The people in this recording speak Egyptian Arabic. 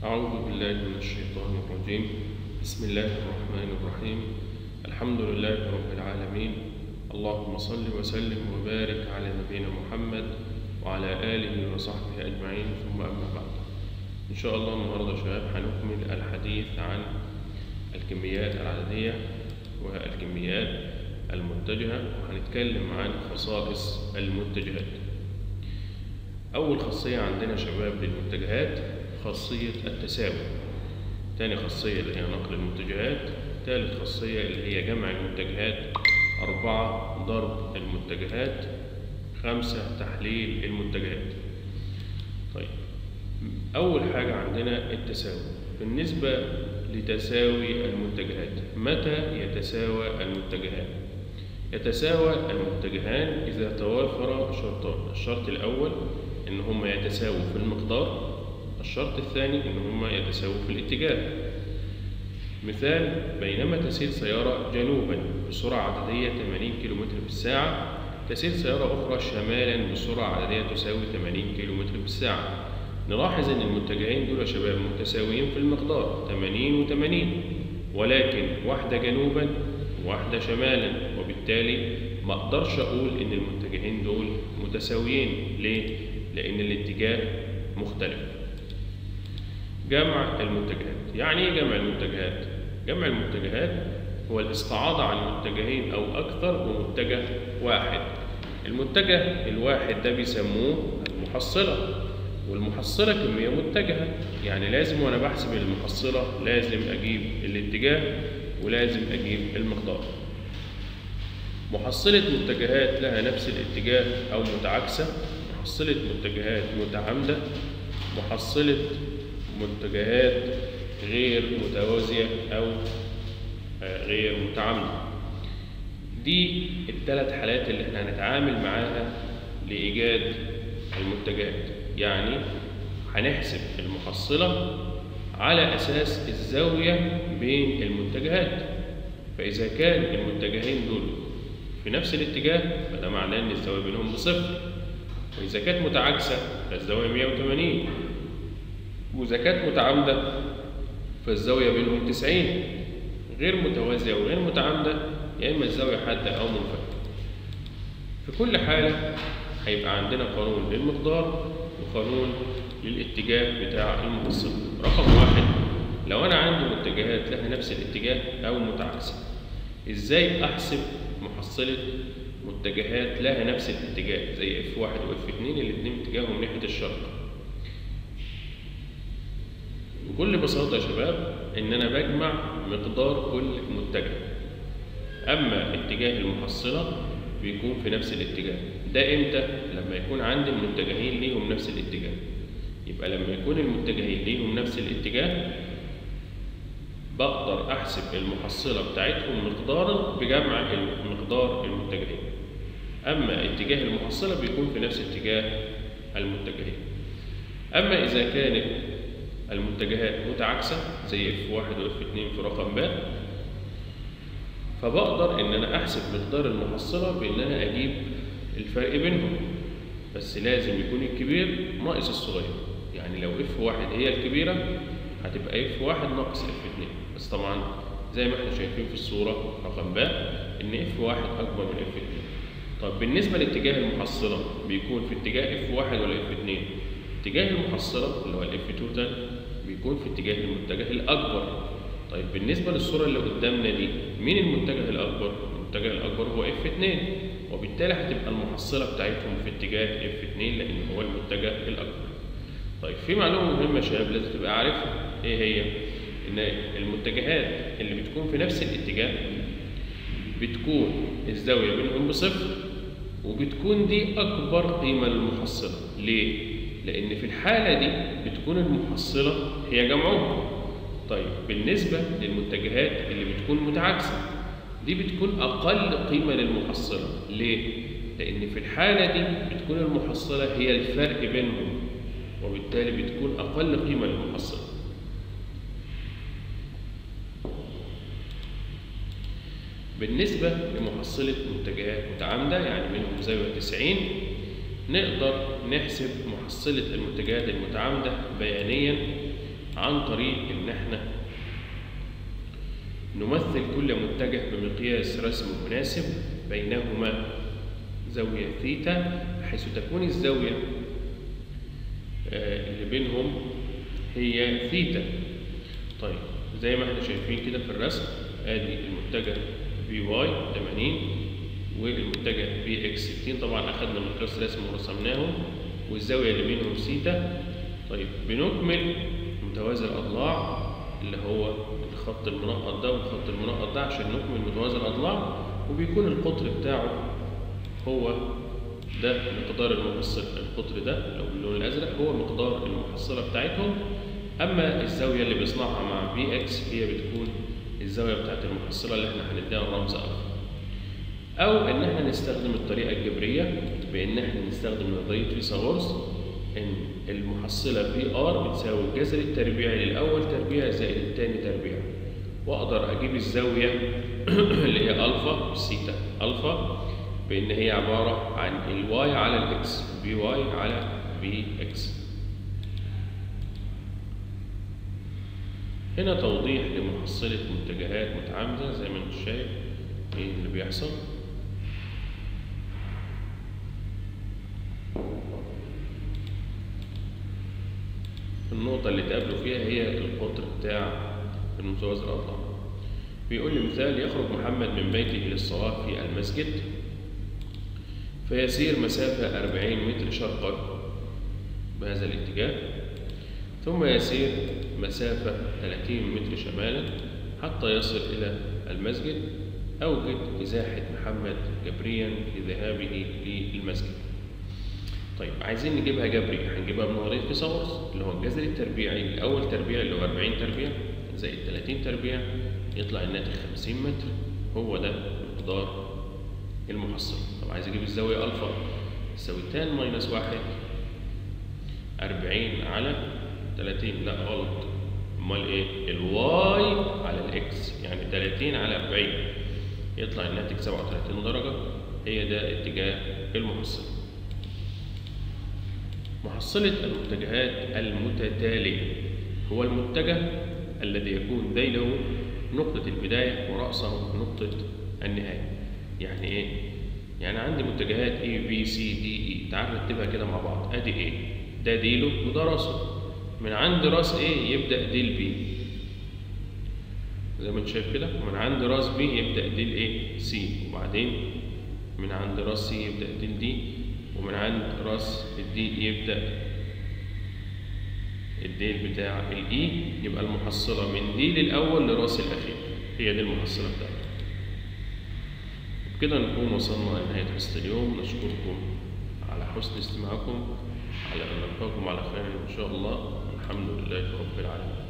أعوذ بالله من الشيطان الرجيم بسم الله الرحمن الرحيم الحمد لله رب العالمين اللهم صل وسلم وبارك على نبينا محمد وعلى آله وصحبه أجمعين ثم أما بعد إن شاء الله النهاردة يا شباب هنكمل الحديث عن الكميات العددية والكميات المتجهة وهنتكلم عن خصائص المتجهات أول خاصية عندنا يا شباب للمتجهات خاصية التساوي تاني خاصية اللي هي نقل المتجهات تالت خاصية اللي هي جمع المتجهات أربعة ضرب المتجهات خمسة تحليل المتجهات طيب أول حاجة عندنا التساوي بالنسبة لتساوي المتجهات متى يتساوى المتجهان يتساوى المتجهان إذا توافر شرطان الشرط الأول إن هما يتساووا في المقدار الشرط الثاني إن هما يتساووا في الاتجاه مثال بينما تسير سيارة جنوبا بسرعة عددية 80 كم في الساعة تسير سيارة أخرى شمالا بسرعة عددية تساوي 80 كم في الساعة نلاحظ أن المتجهين دول يا شباب متساويين في المقدار 80 و 80 ولكن واحدة جنوبا وواحدة شمالا وبالتالي ما أقدرش أقول إن المتجهين دول متساويين ليه؟ لأن الاتجاه مختلف جمع المتجهات يعني ايه جمع المتجهات جمع المتجهات هو الاستعاضة عن متجهين أو أكثر بمتجه واحد المتجه الواحد ده بيسموه المحصلة والمحصلة كمية متجهة يعني لازم وأنا بحسب المحصلة لازم أجيب الاتجاه ولازم أجيب المقدار محصلة متجهات لها نفس الاتجاه أو متعاكسة محصلة متجهات متعامدة محصلة متجهات غير متوازية أو غير متعامدة دي الثلاث حالات اللي احنا هنتعامل معاها لإيجاد المتجهات يعني هنحسب المحصلة على أساس الزاوية بين المتجهات فإذا كان المتجهين دول في نفس الاتجاه فده معناه إن الزاوية بينهم بصفر وإذا كانت متعاكسة فالزاوية 180 وإذا كانت متعامدة فالزاوية بينهم 90 غير متوازية وغير متعامدة يا إما الزاوية حادة أو منفكة في كل حالة هيبقى عندنا قانون للمقدار وقانون للاتجاه بتاع المفصل رقم واحد لو أنا عندي متجهات لها نفس الاتجاه أو متعاكسة إزاي أحسب محصلة متجهات لها نفس الاتجاه زي اف واحد واف اتنين الاتنين اتجاههم ناحية الشرق بكل بساطة يا شباب إن أنا بجمع مقدار كل متجه أما اتجاه المحصلة بيكون في نفس الاتجاه ده إمتى؟ لما يكون عندي المتجهين ليهم نفس الاتجاه يبقى لما يكون المتجهين ليهم نفس الاتجاه بقدر أحسب المحصلة بتاعتهم مقدارا بجمع مقدار المتجهين أما اتجاه المحصلة بيكون في نفس اتجاه المتجهين أما إذا كانت المتجهات متعاكسة زي اف واحد واف اتنين في رقم ب فبقدر إن أنا أحسب مقدار المحصلة بإن أنا أجيب الفرق بينهم بس لازم يكون الكبير ناقص الصغير يعني لو اف واحد هي الكبيرة هتبقى اف واحد ناقص اف اتنين بس طبعا زي ما احنا شايفين في الصورة رقم ب إن اف واحد أكبر من اف اتنين طب بالنسبة لاتجاه المحصلة بيكون في اتجاه اف واحد ولا اف اتنين؟ اتجاه المحصلة اللي هو الاف توتال بيكون في اتجاه المتجه الأكبر طيب بالنسبة للصورة اللي قدامنا دي مين المتجه الأكبر؟ المتجه الأكبر هو اف اتنين وبالتالي هتبقى المحصلة بتاعتهم في اتجاه اف اتنين لأن هو المتجه الأكبر طيب في معلومة مهمة يا شباب لازم تبقى عارفها ايه هي؟ إن المتجهات اللي بتكون في نفس الاتجاه بتكون الزاوية بينهم بصفر وبتكون دي أكبر قيمة للمحصلة ليه؟ لأن في الحالة دي بتكون المحصلة هي جمعهم طيب بالنسبة للمتجهات اللي بتكون متعاكسة دي بتكون أقل قيمة للمحصلة ليه؟ لأن في الحالة دي بتكون المحصلة هي الفرق بينهم وبالتالي بتكون أقل قيمة للمحصلة بالنسبة لمحصلة متجهات متعامدة يعني منهم زاوية 90 نقدر نحسب محصلة المتجهات المتعامدة بيانيا عن طريق إن إحنا نمثل كل متجه بمقياس رسم مناسب بينهما زاوية ثيتا حيث تكون الزاوية آه، اللي بينهم هي ثيتا طيب زي ما احنا شايفين كده في الرسم ادي المتجه بي واي 80 والمتجه بي اكس 60 طبعا اخذنا مقياس رسم ورسمناهم والزاويه اللي بينهم سيتا طيب بنكمل متوازي الاضلاع اللي هو الخط المنقط ده والخط المنقط ده عشان نكمل متوازي الاضلاع وبيكون القطر بتاعه هو ده مقدار المحصل القطر ده لو باللون الازرق هو مقدار المحصله بتاعتهم اما الزاويه اللي بيصنعها مع بي اكس هي بتكون الزاويه بتاعت المحصله اللي احنا هنديها الرمز الفا او ان احنا نستخدم الطريقه الجبريه بان احنا نستخدم نظريه فيثاغورس ان المحصله في ار بتساوي الجذر التربيعي للاول تربيع زائد الثاني تربيع واقدر اجيب الزاويه اللي هي الفا سيتا الفا بان هي عباره عن الواي على الاكس بي واي على بي اكس هنا توضيح لمحصلة متجهات متعامدة زي ما انت شايف ايه اللي بيحصل النقطة اللي تقابلوا فيها هي القطر بتاع المتوازي الأضلاع بيقول لي مثال يخرج محمد من بيته للصلاة في المسجد فيسير مسافة 40 متر شرقا بهذا الاتجاه ثم يسير مسافة 30 متر شمالا حتى يصل إلى المسجد أوجد إزاحة محمد جبريا في ذهابه للمسجد طيب عايزين نجيبها جبري هنجيبها بنظرية فيثاغورس اللي هو الجذر التربيعي الأول تربيع اللي هو 40 تربيع زائد 30 تربيع يطلع الناتج 50 متر هو ده مقدار المحصلة طب عايز أجيب الزاوية ألفا تساوي تان ماينس واحد 40 على 30 لا غلط امال ايه الواي على الاكس يعني 30 على 40 يطلع الناتج 37 درجة هي ده اتجاه المحصلة محصلة المتجهات المتتالية هو المتجه الذي يكون ذيله نقطة البداية ورأسه نقطة النهاية يعني ايه؟ يعني عندي متجهات A B C D E تعال نرتبها كده مع بعض ادي A ده ديله وده راسه من عند راس A يبدأ ديل B زي ما انت شايف كده من عند راس B يبدأ ديل A C وبعدين من عند راس C يبدأ ديل D ومن عند راس D يبدأ الديل بتاع الإي يبقى المحصلة من ديل الأول لراس الأخير هي دي المحصلة بتاعته بكده نكون وصلنا لنهاية حصة اليوم نشكركم على حسن استماعكم على أن نلقاكم على خير إن شاء الله الحمد لله رب العالمين